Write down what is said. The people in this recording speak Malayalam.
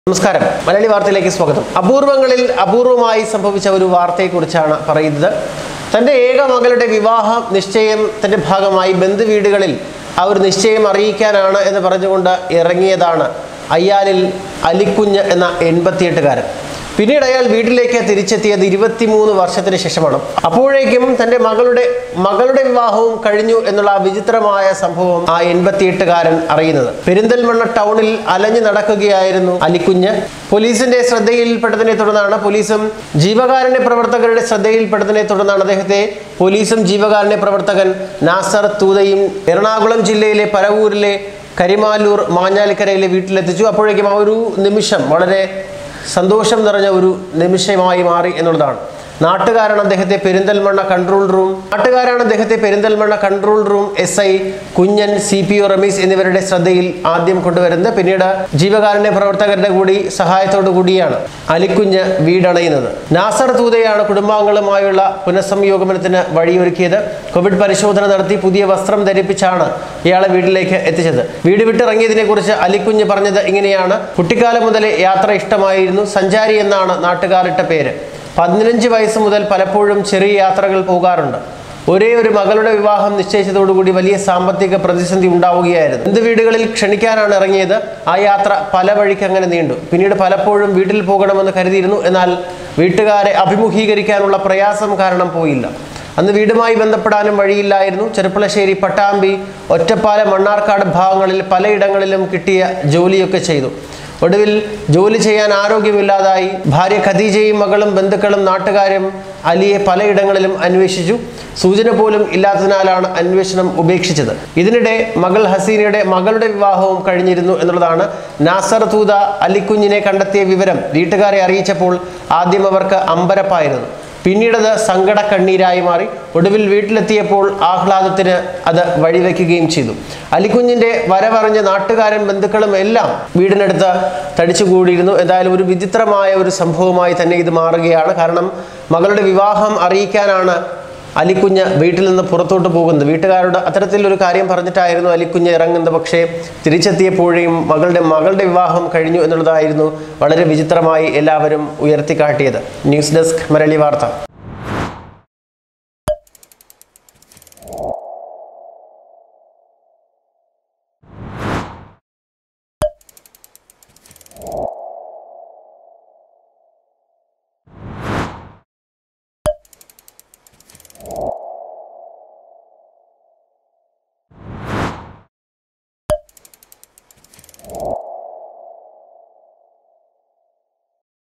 നമസ്കാരം മലയാളി വാർത്തയിലേക്ക് സ്വാഗതം അപൂർവങ്ങളിൽ അപൂർവമായി സംഭവിച്ച ഒരു വാർത്തയെക്കുറിച്ചാണ് പറയുന്നത് തൻ്റെ ഏക മകളുടെ വിവാഹ നിശ്ചയത്തിന്റെ ഭാഗമായി ബന്ധുവീടുകളിൽ ആ ഒരു നിശ്ചയം അറിയിക്കാനാണ് എന്ന് പറഞ്ഞുകൊണ്ട് ഇറങ്ങിയതാണ് അയ്യാലിൽ അലിക്കുഞ്ഞ് എന്ന എൺപത്തിയെട്ടുകാരൻ പിന്നീട് അയാൾ വീട്ടിലേക്ക് തിരിച്ചെത്തിയത് ഇരുപത്തിമൂന്ന് വർഷത്തിന് ശേഷമാണ് അപ്പോഴേക്കും തൻ്റെ മകളുടെ മകളുടെ വിവാഹവും കഴിഞ്ഞു എന്നുള്ള ആ വിചിത്രമായ സംഭവം ആ എൺപത്തിയെട്ടുകാരൻ അറിയുന്നത് പെരിന്തൽമണ്ണ ടൗണിൽ അലഞ്ഞു നടക്കുകയായിരുന്നു അലിക്കുഞ്ഞ് പോലീസിന്റെ ശ്രദ്ധയിൽപ്പെട്ടതിനെ തുടർന്നാണ് പോലീസും ജീവകാരുണ്യ പ്രവർത്തകരുടെ ശ്രദ്ധയിൽപ്പെട്ടതിനെ തുടർന്നാണ് അദ്ദേഹത്തെ പോലീസും ജീവകാരുണ്യ പ്രവർത്തകൻ നാസർ തൂതയും എറണാകുളം ജില്ലയിലെ പരവൂരിലെ കരിമാലൂർ മാഞ്ഞാലിക്കരയിലെ വീട്ടിലെത്തിച്ചു അപ്പോഴേക്കും ആ ഒരു നിമിഷം വളരെ സന്തോഷം നിറഞ്ഞ ഒരു നിമിഷമായി മാറി എന്നുള്ളതാണ് നാട്ടുകാരാണ് അദ്ദേഹത്തെ പെരിന്തൽമണ്ണ കൺട്രോൾ റൂം നാട്ടുകാരാണ് അദ്ദേഹത്തെ Perinthalmanna control room S I Kunjan C P O Ramees എന്നിവരുടെ ശ്രദ്ധയിൽ ആദ്യം കൊണ്ടുവരുന്നത് പിന്നീട് ജീവകാരുണ്യ പ്രവർത്തകരുടെ കൂടി സഹായത്തോടു കൂടിയാണ് അലിക്കുഞ്ഞ് വീടണയുന്നത് നാസർ തൂതയാണ് കുടുംബാംഗങ്ങളുമായുള്ള പുനഃസംയോഗമനത്തിന് വഴിയൊരുക്കിയത് കോവിഡ് പരിശോധന നടത്തി പുതിയ വസ്ത്രം ധരിപ്പിച്ചാണ് ഇയാളെ വീട്ടിലേക്ക് എത്തിച്ചത് വീട് വിട്ടിറങ്ങിയതിനെ കുറിച്ച് അലിക്കുഞ്ഞ് പറഞ്ഞത് ഇങ്ങനെയാണ് കുട്ടിക്കാലം മുതലേ യാത്ര ഇഷ്ടമായിരുന്നു സഞ്ചാരി എന്നാണ് നാട്ടുകാരിട്ട പേര് പതിനഞ്ച് വയസ്സ് മുതൽ പലപ്പോഴും ചെറിയ യാത്രകൾ പോകാറുണ്ട് ഒരേ ഒരു മകളുടെ വിവാഹം നിശ്ചയിച്ചതോടുകൂടി വലിയ സാമ്പത്തിക പ്രതിസന്ധി ഉണ്ടാവുകയായിരുന്നു എന്ത് വീടുകളിൽ ക്ഷണിക്കാനാണ് ഇറങ്ങിയത് ആ യാത്ര പല വഴിക്ക് അങ്ങനെ നീണ്ടു പിന്നീട് പലപ്പോഴും വീട്ടിൽ പോകണമെന്ന് കരുതിയിരുന്നു എന്നാൽ വീട്ടുകാരെ അഭിമുഖീകരിക്കാനുള്ള പ്രയാസം കാരണം പോയില്ല അന്ന് വീടുമായി ബന്ധപ്പെടാനും വഴിയില്ലായിരുന്നു ചെറുപ്പളശ്ശേരി പട്ടാമ്പി ഒറ്റപ്പാലം മണ്ണാർക്കാട് ഭാഗങ്ങളിൽ പലയിടങ്ങളിലും കിട്ടിയ ജോലിയൊക്കെ ചെയ്തു ഒടുവിൽ ജോലി ചെയ്യാൻ ആരോഗ്യമില്ലാതായി ഭാര്യ ഖദീജയും മകളും ബന്ധുക്കളും നാട്ടുകാരും അലിയെ പലയിടങ്ങളിലും അന്വേഷിച്ചു സൂചന പോലും ഇല്ലാത്തതിനാലാണ് അന്വേഷണം ഉപേക്ഷിച്ചത് ഇതിനിടെ മകൾ ഹസീനയുടെ മകളുടെ വിവാഹവും കഴിഞ്ഞിരുന്നു എന്നുള്ളതാണ് നാസർ തൂത അലിക്കുഞ്ഞിനെ കണ്ടെത്തിയ വിവരം വീട്ടുകാരെ അറിയിച്ചപ്പോൾ ആദ്യം അവർക്ക് അമ്പരപ്പായിരുന്നു പിന്നീടത് സങ്കട കണ്ണീരായി മാറി ഒടുവിൽ വീട്ടിലെത്തിയപ്പോൾ ആഹ്ലാദത്തിന് അത് വഴിവെക്കുകയും ചെയ്തു അലിക്കുഞ്ഞിന്റെ വരവറിഞ്ഞ നാട്ടുകാരും ബന്ധുക്കളും എല്ലാം വീടിനടുത്ത് തടിച്ചുകൂടിയിരുന്നു എന്തായാലും ഒരു വിചിത്രമായ ഒരു സംഭവമായി തന്നെ ഇത് മാറുകയാണ് കാരണം മകളുടെ വിവാഹം അറിയിക്കാനാണ് അലിക്കുഞ്ഞ് വീട്ടിൽ നിന്ന് പുറത്തോട്ട് പോകുന്നത് വീട്ടുകാരോട് അത്തരത്തിലൊരു കാര്യം പറഞ്ഞിട്ടായിരുന്നു അലിക്കുഞ്ഞ് ഇറങ്ങുന്നത് പക്ഷേ തിരിച്ചെത്തിയപ്പോഴേയും മകളുടെ മകളുടെ വിവാഹം കഴിഞ്ഞു എന്നുള്ളതായിരുന്നു വളരെ വിചിത്രമായി എല്ലാവരും ഉയർത്തിക്കാട്ടിയത് ന്യൂസ് ഡെസ്ക് മലയാളി വാർത്ത